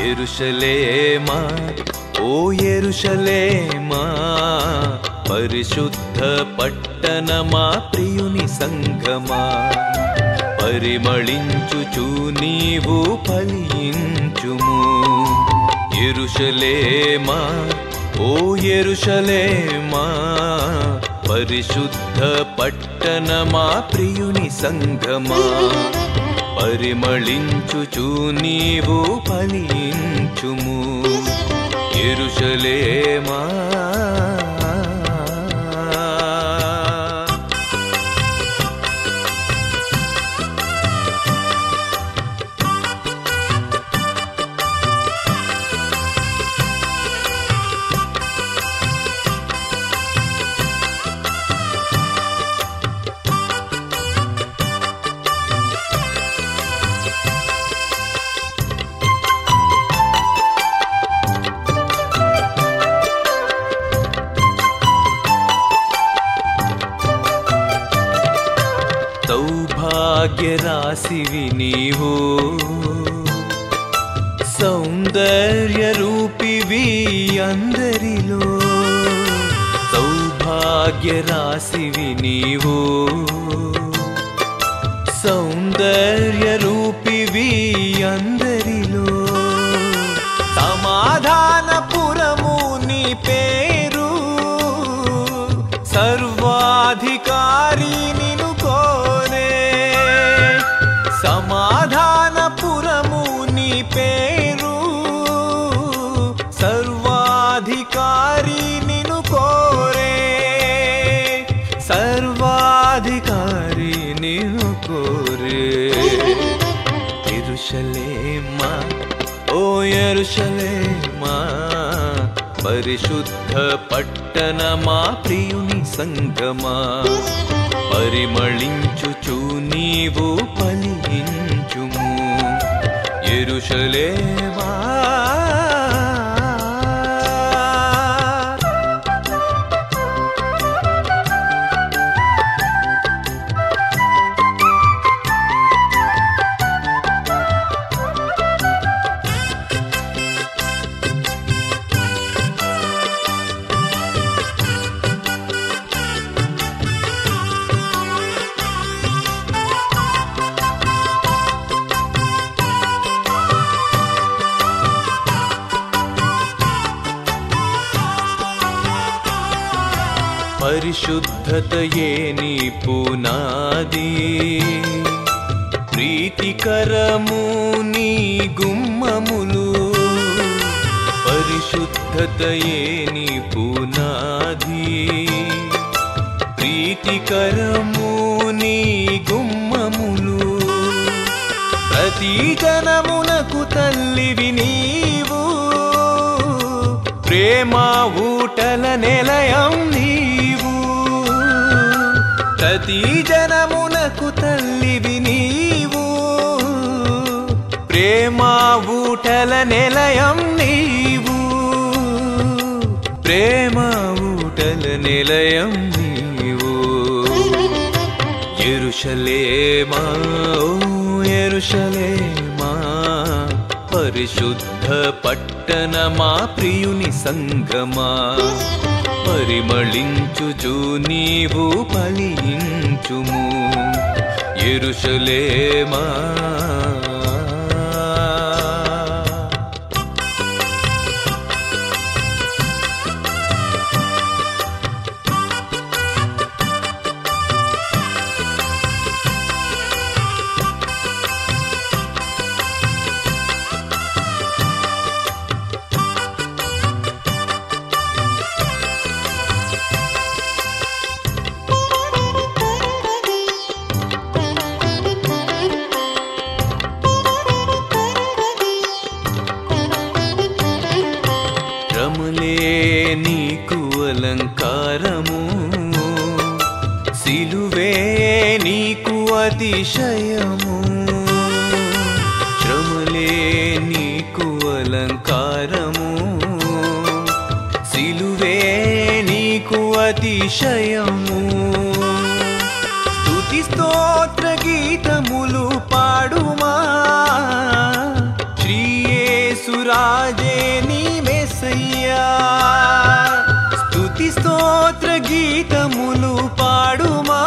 ఎరుషలేమా ఓ ఎరుషలేమా పరిశుద్ధ పట్టణమా ప్రియుని సంగమా పరిమళించుచు నీవు ఫలించుము ఎరుషలేమా ఓ ఎరుషలేమా పరిశుద్ధ పట్టణమా ప్రియుని సంగమా పరిమళించుచు నీవు ఫలించుము ఎరుషలేమా సౌభాగ్య రాశివి నీవు సౌందర్య రూపివి అందరిలో సౌభాగ్య రాశివి నీవు సౌందర్య రూపివి అందరిలో సమాధానపురము నీ పేరు సర్వాధికారి నిను కోరే సమాధానపురము నీ పేరు సర్వాధికారి నిను కోరే సర్వాధికారి నిను కోరే ఎరుషలేమా ఓ ఎరుషలేమా పరిశుద్ధ పట్టణమా ప్రియుని సంగమా పరిమళించుచు నీవు ఫలించుము ఎరుషలేమా పరిశుద్ధతయే నీ పునాది ప్రీతికరము నీ గుమ్మములు పరిశుద్ధతయే నీ పునాది ప్రీతికరము నీ గుమ్మములు ప్రతి జనమునకు తల్లివి నీవు ప్రేమ ఊటల నిలయం నీవు ప్రతి జనమునకు తల్లివి నీవు ప్రేమ ఊటల నిలయం నీవు ప్రేమ ఊటల నిలయం నీవు ఎరుషలేమా ఓ ఎరుషలేమా పరిశుద్ధ పట్టణమా ప్రియుని సంగమా పరిమళించుచు నీవు ఫలించుము ఎరుషలేమా రములే నీకు అలంకారము సిలువే నీకు అతిశయము శ్రమలే నీకు అలంకారము సిలువే నీకు అతిశయము స్తుతి స్తోత్ర గీతములు పాడుమా శ్రీయేసురా రాజే నీ మెస్సయ్యా స్తుతి స్తోత్ర గీతములు పాడుమా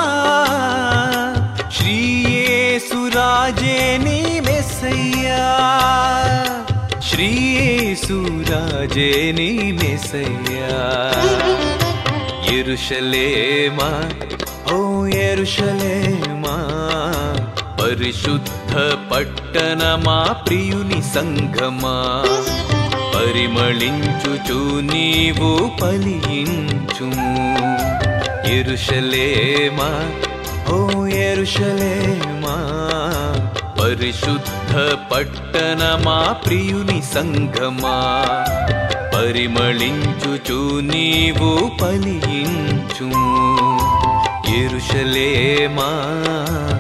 శ్రీయేసు రాజే నీ మెస్సయ్యా శ్రీయేసు రాజే నీ మెస్సయ్యా ఎరుషలేమా ఓ ఎరుషలేమా పరిశుద్ధ పట్టణమా ప్రియుని సంఘమా పరిమళించుచు నీవు పలించుము ఎరుషలేమా ఓ ఎరుషలేమా పరిశుద్ధ పట్టణమా ప్రియుని సంఘమా పరిమళించుచు నీవు పలించుము ఎరుషలేమా